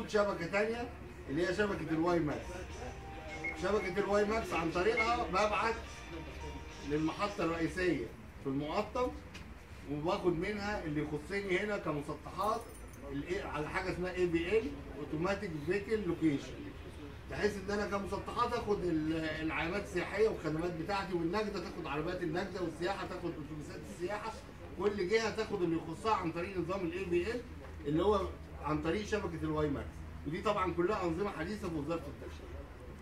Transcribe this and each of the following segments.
وجود شبكه ثانيه اللي هي شبكه الواي ماكس شبكه الواي ماكس عن طريقها ببعت للمحطه الرئيسيه في المقطم وباخد منها اللي يخصني هنا كمسطحات ال- على حاجه اسمها اي بي ال اوتوماتيك فيكل لوكيشن بحيث ان انا كمسطحات اخد ال- العلامات السياحيه والخدمات بتاعتي والنجده تاخد عربيات النجده والسياحه تاخد اتوبيسات السياحه كل جهه تاخد اللي يخصها عن طريق نظام الاي بي ال اللي هو عن طريق شبكه الواي ماكس ودي طبعا كلها انظمه حديثه في وزاره التشريع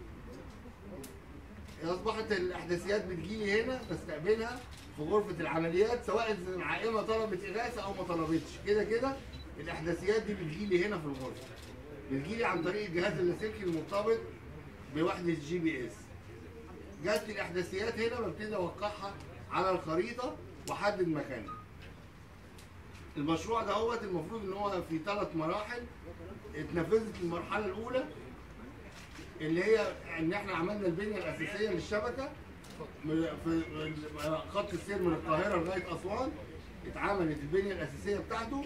اصبحت الاحداثيات بتجيلي هنا بستقبلها في غرفه العمليات سواء العائمه طلبت اغاثه او ما طلبتش كده كده الاحداثيات دي بتجيلي هنا في الغرفه بتجيلي عن طريق الجهاز اللاسلكي المرتبط بوحده الجي بي اس جات لي الاحداثيات هنا ببتدي اوقعها على الخريطه واحدد مكانها المشروع دهوت المفروض ان هو في ثلاث مراحل اتنفذت المرحله الاولى اللي هي ان احنا عملنا البنيه الاساسيه للشبكه من- في خط السير من القاهره لغايه اسوان اتعملت البنيه الاساسيه بتاعته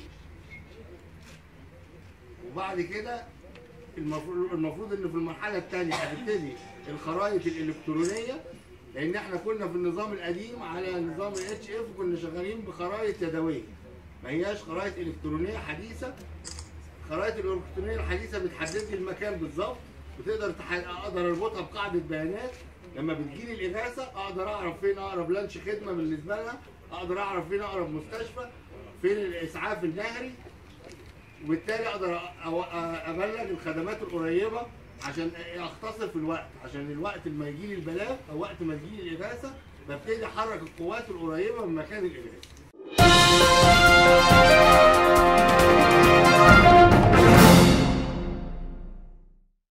وبعد كده المفروض المفروض ان في المرحله الثانيه هتبتدي الخرائط الالكترونيه لان احنا كنا في النظام القديم على نظام الاتش اف كنا شغالين بخرائط يدويه ما هياش خرائط الكترونيه حديثه الخرائط الالكترونيه الحديثه بتحدد لي المكان بالظبط وتقدر تح... اقدر اربطها بقاعده بيانات لما بتجيلي الاغاثه اقدر اعرف فين اقرب لانش خدمه بالنسبه لها اقدر اعرف فين اقرب مستشفى فين الاسعاف النهري وبالتالي اقدر أ- أو- ابلغ الخدمات القريبه عشان اختصر في الوقت عشان الوقت لما يجي لي البلاغ او وقت ما تجي لي الاغاثه ببتدي احرك القوات القريبه من مكان الاغاثه